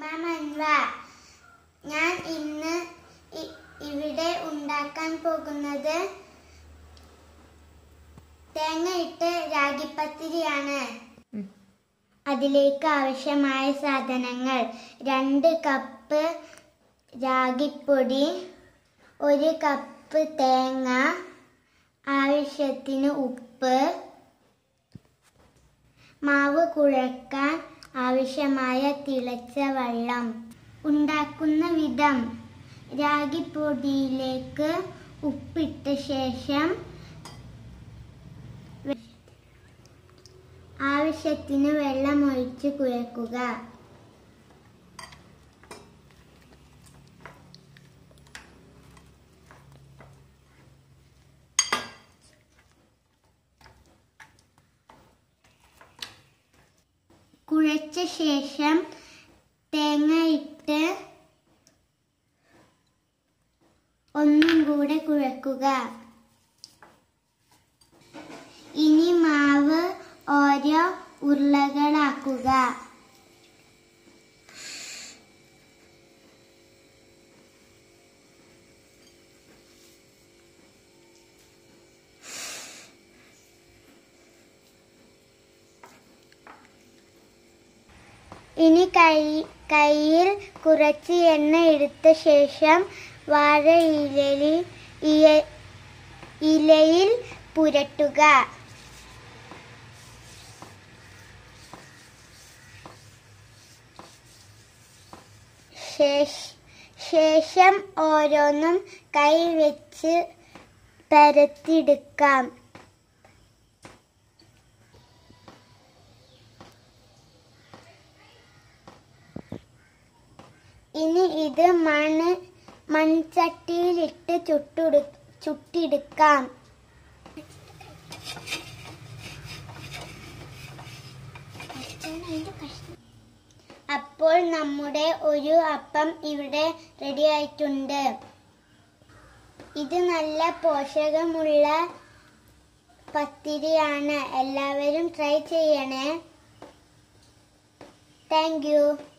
മൻവ ഞാൻ ഇന്ന് ഇ- ഇവിടെ ഉണ്ടാക്കാൻ പോകുന്നത് തേങ്ങയിട്ട് രാഗിപ്പത്തിരിയാണ് അതിലേക്ക് ആവശ്യമായ സാധനങ്ങൾ രണ്ട് കപ്പ് രാഗിപ്പൊടി ഒരു കപ്പ് തേങ്ങ ആവശ്യത്തിന് ഉപ്പ് മാവ് കുഴക്കാൻ ആവശ്യമായ തിളച്ച വെള്ളം ഉണ്ടാക്കുന്ന വിധം രാഗിപ്പൊടിയിലേക്ക് ഉപ്പിട്ട ശേഷം വെ- ആവശ്യത്തിന് വെള്ളം ഒഴിച്ച് കുഴക്കുക കുഴച്ച ശേഷം തേങ്ങ ഇട്ട് ഒന്നും കൂടെ കുഴക്കുക ഇനി മാവ് ഓരോ ഉരുളകളാക്കുക ഇനി കൈ കയ്യിൽ കുറച്ച് എണ്ണ എടുത്ത ശേഷം വാഴ ഇലയിൽ ഇയ- ഇലയിൽ പുരട്ടുക ശേഷ- ശേഷം ഓരോന്നും കൈ വെച്ച് പരത്തിയെടുക്കാം ഇനി ഇത് മണ്ണ് മൺചട്ടിയിലിട്ട് ചുട്ടുടു ചുട്ടെടുക്കാം അപ്പോൾ നമ്മുടെ ഒരു അപ്പം ഇവിടെ റെഡി ആയിട്ടുണ്ട് ഇത് നല്ല പോഷകമുള്ള പത്തിരിയാണ് എല്ലാവരും ട്രൈ ചെയ്യണേ താങ്ക് യു